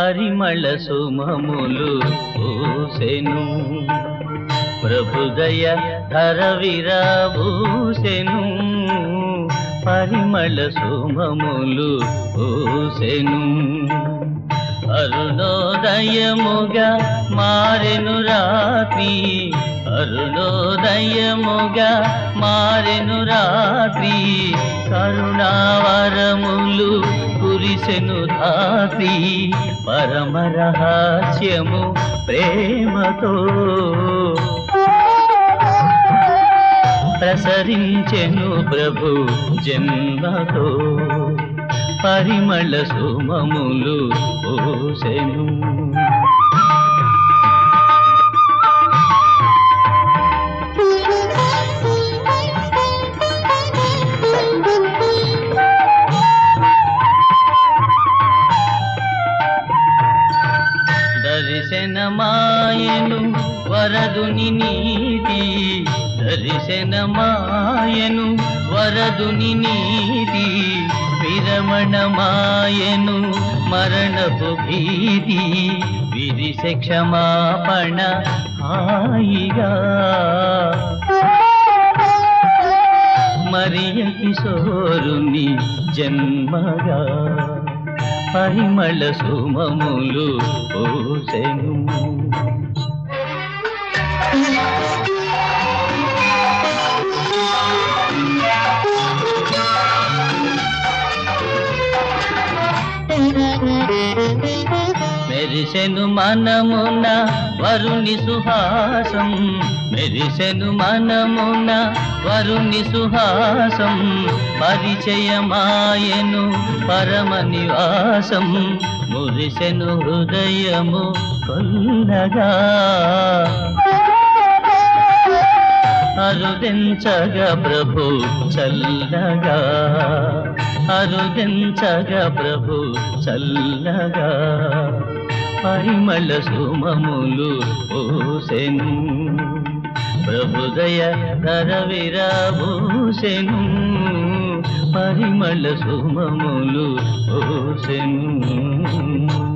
పరిమళ సుమములు పూసెను ప్రభుదయ ధర విరాబూసెను పరిమళ సుమములు పూసెను అరుణోదయముగా మారెను రాత్రి అరుణోదయముగా మారెను రాత్రి కరుణావరములు కురిసెను ధాత్రి పరమ రహస్యము ప్రేమతో ప్రసరించెను ప్రభు జన్మతో పరిమళ సుమములు పోసెను దర్శనమాయను వరదుని నీతి దర్శనమాయను వరదుని నీతి విరమణమాయను మరణపు భీతి విరిసె క్షమాపణ హాయిగా మరియ కిశోరుని జన్మగా పరిమళ సుమములు పోసెను మెరిసెను మనమున వరుని సుహాసం మెరిసెను మనమున వరుని సుహాసం పరిచయమాయను పరమ నివాసం మురిసెను హృదయము కొల్లగా అరుదించగా ప్రభు చల్లగా అరుదించగా ప్రభు చల్లగా పరిమళ సుమములు పోసెను ప్రభుదయ ధర విరాభూసెను పరిమళ సుమములు పోసెను